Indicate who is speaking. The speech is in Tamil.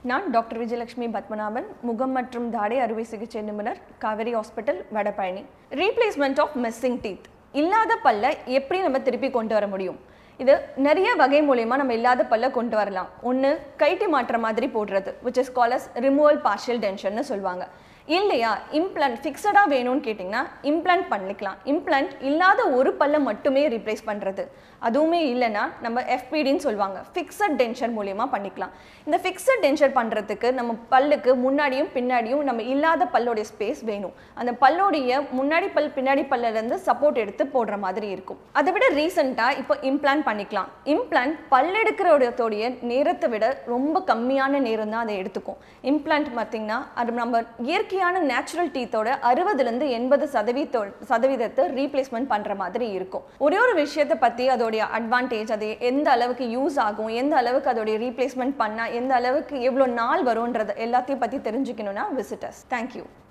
Speaker 1: நான் டாக்டர் விஜயலட்சுமி பத்மநாபன் முகம் மற்றும் தாடை அறுவை சிகிச்சை நிபுணர் Kaveri hospital Vadapalani replacement of missing teeth இல்லாத பல்ல எப்படி நம்ம திருப்பி கொண்டு வர முடியும் இது நிறைய வகை மூலயமா நம்ம இல்லாத பல்ல கொண்டு வரலாம் ஒன்று கைட்டி மாற்ற மாதிரி போடுறது which is call as removal partial டென்ஷன்னு சொல்லுவாங்க இல்லையா இம்ப்ளான்ட் ஃபிக்ஸடாக வேணும்னு கேட்டிங்கன்னா இம்ப்ளான்ட் பண்ணிக்கலாம் இம்ப்ளான்ட் இல்லாத ஒரு பல்லை மட்டுமே ரீப்ளேஸ் பண்ணுறது அதுவுமே இல்லைன்னா நம்ம எஃபிடின்னு சொல்லுவாங்க ஃபிக்ஸட் டென்ஷன் மூலியமாக பண்ணிக்கலாம் இந்த ஃபிக்ஸட் டென்ஷன் பண்ணுறதுக்கு நம்ம பல்லுக்கு முன்னாடியும் பின்னாடியும் நம்ம இல்லாத பல்லோடைய ஸ்பேஸ் வேணும் அந்த பல்லோடைய முன்னாடி பல் பின்னாடி பல்லிருந்து சப்போர்ட் எடுத்து போடுற மாதிரி இருக்கும் அதை விட ரீசெண்டாக இப்போ இம்ப்ளான்ட் பண்ணிக்கலாம் இம்ப்ளான்ட் பல் எடுக்கிறோடைய நேரத்தை விட ரொம்ப கம்மியான நேரம் தான் அதை எடுத்துக்கும் இம்ப்ளான்ட் பார்த்தீங்கன்னா அது நம்ம இயற்கையான நேச்சுரல் டீத்தோட அறுபதுலேருந்து எண்பது சதவீதத்தோ சதவீதத்தை ரீப்ளேஸ்மெண்ட் பண்ணுற மாதிரி இருக்கும் ஒரே ஒரு விஷயத்தை பற்றி அதோடைய அட்வான்டேஜ் அது எந்த அளவுக்கு யூஸ் ஆகும் எந்த அளவுக்கு அதோடைய ரீப்ளேஸ்மெண்ட் பண்ணால் எந்த அளவுக்கு எவ்வளோ நாள் வரும்ன்றது எல்லாத்தையும் பற்றி தெரிஞ்சுக்கணும்னா விசிட்டர்ஸ் தேங்க்யூ